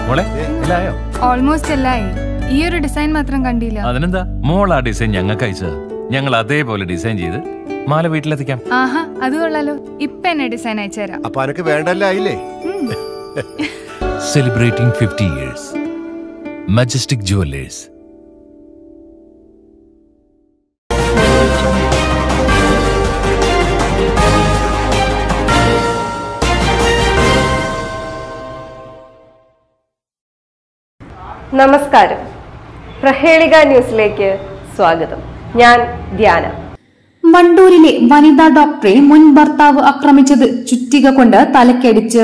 മോളെ എല്ലായോ ഓൾമോസ്റ്റ് എല്ലായി ഈ ഒരു ഡിസൈൻ മാത്രം കണ്ടില്ല അതിനെന്താ മോൾ ആ ഡിസൈൻ ഞങ്ങൾക്ക് അയച്ചത് ഞങ്ങൾ അതേപോലെ ഡിസൈൻ ചെയ്ത് മാല വീട്ടിലെത്തിക്കാം ആഹാ അത് കൊള്ളാലോ ഇപ്പൊ എന്നെ ഡിസൈൻ അയച്ചുതരാം അപ്പൊ അനക്ക് വേണ്ടല്ല ആയില്ലേ celebrating fifty years Majestic Jewellers നമസ്കാരം പ്രഹേളിക ന്യൂസിലേക്ക് സ്വാഗതം ഞാൻ ധ്യാന വണ്ടൂരിലെ വനിതാ ഡോക്ടറെ മുൻ ഭർത്താവ് ആക്രമിച്ചത് ചുറ്റിക കൊണ്ട് തലക്കടിച്ച്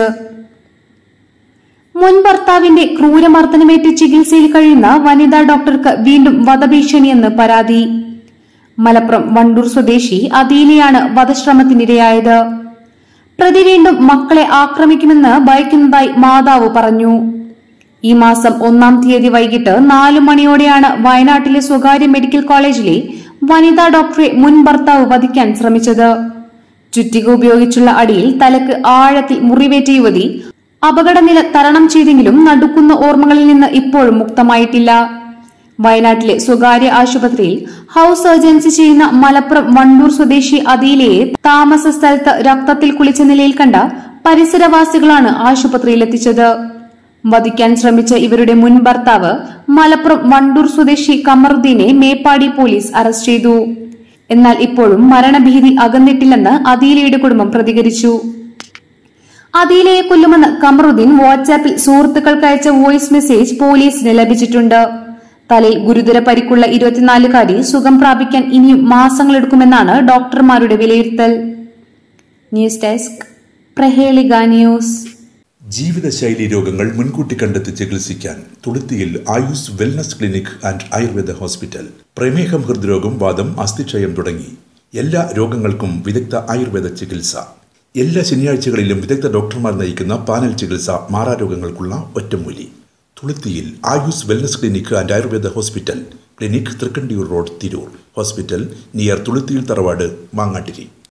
മുൻ ഭർത്താവിന്റെ ക്രൂരമർദ്ദനമേറ്റ് ചികിത്സയിൽ കഴിയുന്ന വനിതാ ഡോക്ടർക്ക് വീണ്ടും വധഭീഷണിയെന്ന് പരാതി മലപ്പുറം വണ്ടൂർ സ്വദേശി അദീലയാണ് വധശ്രമത്തിനിരയായത് പ്രതി വീണ്ടും മക്കളെ ആക്രമിക്കുമെന്ന് ഭയക്കുന്നതായി മാതാവ് പറഞ്ഞു ഈ മാസം ഒന്നാം തീയതി വൈകിട്ട് നാലു മണിയോടെയാണ് വയനാട്ടിലെ സ്വകാര്യ മെഡിക്കൽ കോളേജിലെ വനിതാ ഡോക്ടറെ മുൻ ഭർത്താവ് വധിക്കാൻ ശ്രമിച്ചത് ചുറ്റിക ഉപയോഗിച്ചുള്ള അടിയിൽ തലക്ക് ആഴത്തിൽ മുറിവേറ്റ യുവതി അപകടനില തരണം ചെയ്തെങ്കിലും നടുക്കുന്ന ഓർമ്മകളിൽ നിന്ന് ഇപ്പോഴും മുക്തമായിട്ടില്ല വയനാട്ടിലെ സ്വകാര്യ ആശുപത്രിയിൽ ഹൌസ് സർജൻസി ചെയ്യുന്ന മലപ്പുറം വണ്ടൂർ സ്വദേശി അദീലയെ താമസ സ്ഥലത്ത് രക്തത്തിൽ കുളിച്ച നിലയിൽ കണ്ട പരിസരവാസികളാണ് ആശുപത്രിയിലെത്തിച്ചത് വധിക്കാൻ ശ്രമിച്ച ഇവരുടെ മുൻ ഭർത്താവ് മലപ്പുറം വണ്ടൂർ സ്വദേശി കമറുദ്ദീനെ മേപ്പാടി പോലീസ് അറസ്റ്റ് ചെയ്തു എന്നാൽ ഇപ്പോഴും മരണഭീതി അകന്നിട്ടില്ലെന്ന് അദീലയുടെ കുടുംബം പ്രതികരിച്ചു അദീലയെ കൊല്ലുമെന്ന് കമറുദ്ദീൻ വാട്സാപ്പിൽ സുഹൃത്തുക്കൾക്ക് അയച്ച വോയിസ് മെസ്സേജ് പോലീസിന് ലഭിച്ചിട്ടുണ്ട് തലയിൽ ഗുരുതര പരിക്കുള്ള ഇരുപത്തിനാലുകാരി സുഖം പ്രാപിക്കാൻ ഇനിയും മാസങ്ങളെടുക്കുമെന്നാണ് ഡോക്ടർമാരുടെ വിലയിരുത്തൽ ന്യൂസ് ഡെസ്ക് പ്രഹേളിക ന്യൂസ് ജീവിതശൈലി രോഗങ്ങൾ മുൻകൂട്ടി കണ്ടെത്തി ചികിത്സിക്കാൻ തുളുത്തിയിൽ Ayus wellness clinic and Ayurveda hospital പ്രമേഹം ഹൃദ്രോഗം വാദം അസ്ഥിക്ഷയം തുടങ്ങി എല്ലാ രോഗങ്ങൾക്കും വിദഗ്ധ ആയുർവേദ ചികിത്സ എല്ലാ ശനിയാഴ്ചകളിലും വിദഗ്ധ ഡോക്ടർമാർ നയിക്കുന്ന പാനൽ ചികിത്സ മാറാരോഗങ്ങൾക്കുള്ള ഒറ്റമൂലി തുളുത്തിയിൽ Ayus wellness clinic and Ayurveda hospital clinic Thrikkandiyur road Tirur hospital near തുളുത്തിയിൽ തറവാട് മാങ്ങാട്ടിരി